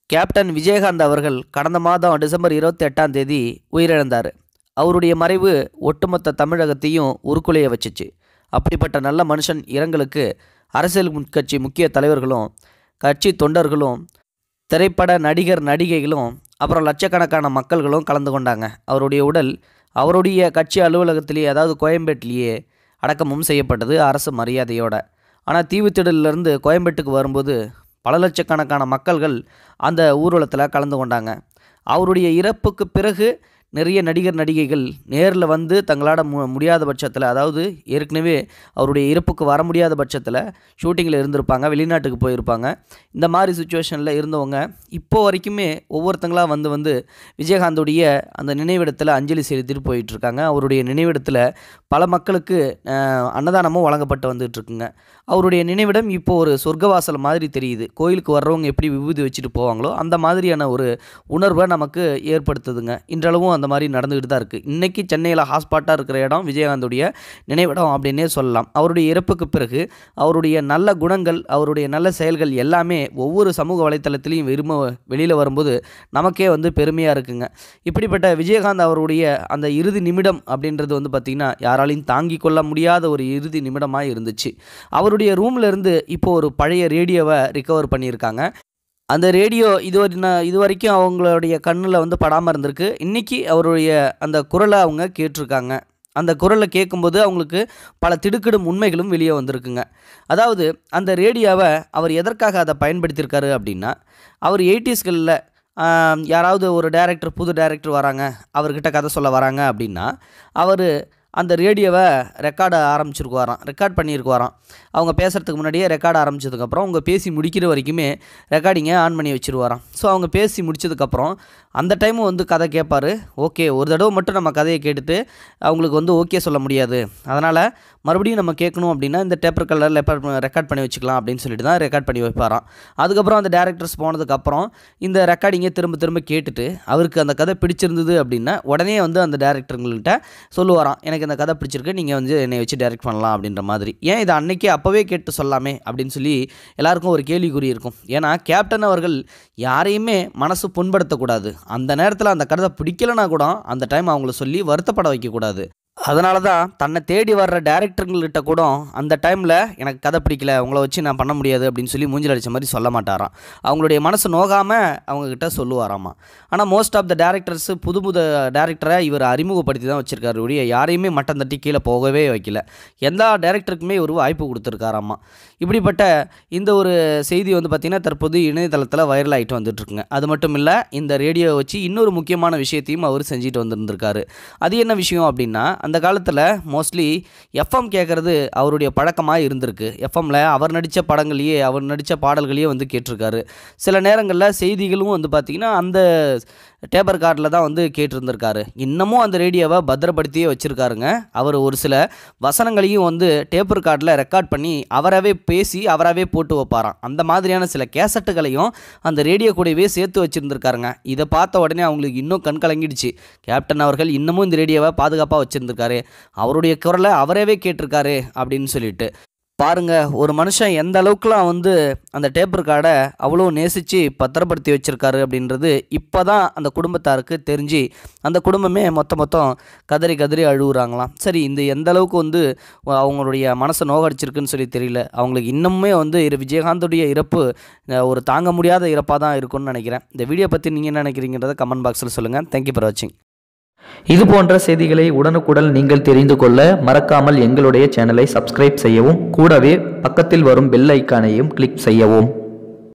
captain Vijayakanth அவர்கள் கடந்த மாதம் டிசம்பர் இருபத்தி எட்டாம் தேதி உயிரிழந்தார் அவருடைய மறைவு ஒட்டுமொத்த தமிழகத்தையும் உருக்குலைய வச்சுச்சு அப்படிப்பட்ட நல்ல மனுஷன் இரங்கலுக்கு அரசியல் முன் கட்சி முக்கிய தலைவர்களும் கட்சி தொண்டர்களும் திரைப்பட நடிகர் நடிகைகளும் அப்புறம் லட்சக்கணக்கான மக்கள்களும் கலந்து கொண்டாங்க அவருடைய உடல் அவருடைய கட்சி அலுவலகத்திலேயே அதாவது கோயம்பேட்டிலேயே அடக்கமும் செய்யப்பட்டது அரசு மரியாதையோட ஆனால் தீவுத்திடலிருந்து கோயம்பேட்டுக்கு வரும்போது பல லட்சக்கணக்கான மக்கள்கள் அந்த ஊர்வலத்தில் கலந்து கொண்டாங்க அவருடைய இறப்புக்கு பிறகு நிறைய நடிகர் நடிகைகள் நேரில் வந்து தங்களால் மு முடியாத பட்சத்தில் அதாவது ஏற்கனவே அவருடைய இறப்புக்கு வர முடியாத பட்சத்தில் ஷூட்டிங்கில் இருந்திருப்பாங்க வெளிநாட்டுக்கு போயிருப்பாங்க இந்த மாதிரி சுச்சுவேஷனில் இருந்தவங்க இப்போ வரைக்குமே ஒவ்வொருத்தங்களாக வந்து வந்து விஜயகாந்தோடைய அந்த நினைவிடத்தில் அஞ்சலி செலுத்திட்டு போயிட்டுருக்காங்க அவருடைய நினைவிடத்தில் பல மக்களுக்கு அஹ், அன்னதானமும் வழங்கப்பட்டு வந்துட்டுருக்குங்க அவருடைய நினைவிடம் இப்போ ஒரு சொர்க்கவாசல் மாதிரி தெரியுது கோயிலுக்கு வர்றவங்க எப்படி விபூதி வச்சுட்டு போவாங்களோ அந்த மாதிரியான ஒரு உணர்வை நமக்கு ஏற்படுத்துதுங்க இன்றளவும் அந்த மாதிரி நடந்துக்கிட்டு தான் இருக்குது இன்றைக்கி சென்னையில் ஹாஸ்பாட்டாக இருக்கிற இடம் விஜயகாந்துடைய நினைவிடம் அப்படின்னே சொல்லலாம் அவருடைய இறப்புக்கு பிறகு அவருடைய நல்ல குணங்கள் அவருடைய நல்ல செயல்கள் எல்லாமே ஒவ்வொரு சமூக வலைத்தளத்திலையும் விரும்ப வெளியில் வரும்போது நமக்கே வந்து பெருமையாக இருக்குங்க இப்படிப்பட்ட விஜயகாந்த் அவருடைய அந்த இறுதி நிமிடம் அப்படின்றது வந்து பார்த்திங்கன்னா யாராலையும் தாங்கி கொள்ள முடியாத ஒரு இறுதி நிமிடமாக இருந்துச்சு அவருடைய ரூம்ல இருந்து இப்போ ஒரு பழைய ரேடியோவை ரிகவர் பண்ணியிருக்காங்க அந்த ரேடியோ இதுவரை நான் இது வரைக்கும் அவங்களுடைய கண்ணில் வந்து படாமல் இருந்திருக்கு இன்றைக்கி அவருடைய அந்த குரலை அவங்க கேட்டிருக்காங்க அந்த குரலை கேட்கும்போது அவங்களுக்கு பல திடுக்கிடும் உண்மைகளும் வெளியே வந்திருக்குங்க அதாவது அந்த ரேடியோவை அவர் எதற்காக அதை பயன்படுத்தியிருக்காரு அப்படின்னா அவர் எயிட்டிஸ்களில் யாராவது ஒரு டைரக்டர் புது டைரக்டர் வராங்க அவர்கிட்ட கதை சொல்ல வராங்க அப்படின்னா அவர் அந்த ரேடியோவை ரெக்கார்ட ஆரம்பிச்சிருக்குவாராம் ரெக்கார்ட் பண்ணியிருக்குவாராம் அவங்க பேசுகிறதுக்கு முன்னாடியே ரெக்கார்ட் ஆரம்பிச்சதுக்கப்புறம் அவங்க பேசி முடிக்கிற வரைக்குமே ரெக்கார்டிங்கை ஆன் பண்ணி வச்சுருவாராம் ஸோ அவங்க பேசி முடிச்சதுக்கப்புறம் அந்த டைமும் வந்து கதை கேட்பார் ஓகே ஒரு தடவை மட்டும் நம்ம கதையை கேட்டுட்டு அவங்களுக்கு வந்து ஓகே சொல்ல முடியாது அதனால் மறுபடியும் நம்ம கேட்கணும் அப்படின்னா இந்த டேப்பர் கலரில் ரெக்கார்ட் பண்ணி வச்சுக்கலாம் அப்படின்னு சொல்லிட்டு தான் ரெக்கார்ட் பண்ணி வைப்பாராம் அதுக்கப்புறம் அந்த டேரக்டர்ஸ் போனதுக்கப்புறம் இந்த ரெக்கார்டிங்கை திரும்ப திரும்ப கேட்டுட்டு அவருக்கு அந்த கதை பிடிச்சிருந்தது அப்படின்னா உடனே வந்து அந்த டேரக்டருங்கள்கிட்ட சொல்லுவாராம் எனக்கு இந்த கதை பிடிச்சிருக்கு நீங்கள் வந்து என்னை வச்சு டைரக்ட் பண்ணலாம் அப்படின்ற மாதிரி ஏன் இதை அன்னைக்கே அப்போவே கேட்டு சொல்லாமே அப்படின்னு சொல்லி எல்லாருக்கும் ஒரு கேள்விக்குறி இருக்கும் ஏன்னா கேப்டன் அவர்கள் யாரையுமே மனசு புண்படுத்தக்கூடாது அந்த நேரத்தில் அந்த கதை பிடிக்கலனா கூட அந்த டைம் அவங்கள சொல்லி வருத்தப்பட வைக்கக்கூடாது அதனால தான் தன்னை தேடி வர்ற டேரக்டருங்கள்கிட்ட கூட அந்த டைமில் எனக்கு கதை பிடிக்கல உங்களை வச்சு நான் பண்ண முடியாது அப்படின்னு சொல்லி மூஞ்சில் அடித்த மாதிரி சொல்ல மாட்டாராம் அவங்களுடைய மனசு நோகாமல் அவங்கக்கிட்ட சொல்லுவாராமா ஆனால் மோஸ்ட் ஆஃப் த டேரக்டர்ஸ் புது புது டேரக்டரை இவர் அறிமுகப்படுத்தி தான் வச்சிருக்காரு ஒழிய யாரையுமே மட்டம் தட்டி கீழே போகவே வைக்கல எல்லா டேரக்டருக்குமே ஒரு வாய்ப்பு கொடுத்துருக்காராமா இப்படிப்பட்ட இந்த ஒரு செய்தி வந்து பார்த்திங்கன்னா தற்போது இணையதளத்தில் வைரல் ஆகிட்டு வந்துட்டுருக்குங்க அது மட்டும் இல்லை இந்த ரேடியோவை வச்சு இன்னொரு முக்கியமான விஷயத்தையும் அவர் செஞ்சுட்டு வந்துருந்துருக்காரு அது என்ன விஷயம் அப்படின்னா அந்த காலத்தில் மோஸ்ட்லி எஃப்எம் கேட்குறது அவருடைய பழக்கமாக இருந்திருக்கு எஃப்எம்மில் அவர் நடித்த படங்களையே அவர் நடித்த பாடல்களையே வந்து கேட்டிருக்காரு சில நேரங்களில் செய்திகளும் வந்து பார்த்திங்கன்னா அந்த டேப்பர் கார்டில் தான் வந்து கேட்டிருந்திருக்காரு இன்னமும் அந்த ரேடியோவை பத்திரப்படுத்தியே வச்சுருக்காருங்க அவர் ஒரு சில வசனங்களையும் வந்து டேப்பர் கார்டில் ரெக்கார்ட் பண்ணி அவராகவே பேசி அவராகவே போட்டு வைப்பாராம் அந்த மாதிரியான சில கேசட்டுகளையும் அந்த ரேடியோ கூடவே சேர்த்து வச்சுருந்துருக்காருங்க இதை பார்த்த உடனே அவங்களுக்கு இன்னும் கண் கலங்கிடுச்சு கேப்டன் அவர்கள் இன்னமும் இந்த ரேடியோவை பாதுகாப்பாக வச்சுருந்துருக்காரு அவருடைய குரலை அவரவே கேட்டிருக்காரு அப்படின்னு சொல்லிட்டு பாருங்க ஒரு மனுஷன் எந்த அளவுக்குலாம் வந்து அந்த டேப்பர் கார்டை அவ்வளோ நேசித்து பத்திரப்படுத்தி வச்சுருக்காரு அப்படின்றது இப்போ தான் அந்த குடும்பத்தாருக்கு தெரிஞ்சு அந்த குடும்பமே மொத்த மொத்தம் கதறி கதறி அழுகுறாங்களாம் சரி இந்த எந்த அளவுக்கு வந்து அவங்களுடைய மனசை நோகடிச்சிருக்குன்னு சொல்லி தெரியல அவங்களுக்கு இன்னமுமே வந்து இரு விஜயகாந்துடைய இறப்பு அஹ், ஒரு தாங்க முடியாத இறப்பாக தான் இருக்கும்னு நினைக்கிறேன் இந்த வீடியோ பற்றி நீங்கள் என்ன நினைக்கிறீங்கிறத கமெண்ட் பாக்ஸில் சொல்லுங்கள் தேங்க்யூ ஃபார் வாட்சிங் இது போன்ற செய்திகளை உடனுக்குடன் நீங்கள் தெரிந்து கொள்ள மறக்காமல் எங்களுடைய சேனலை சப்ஸ்கிரைப் செய்யவும் கூடவே பக்கத்தில் வரும் பெல் ஐக்கானையும் கிளிக் செய்யவும்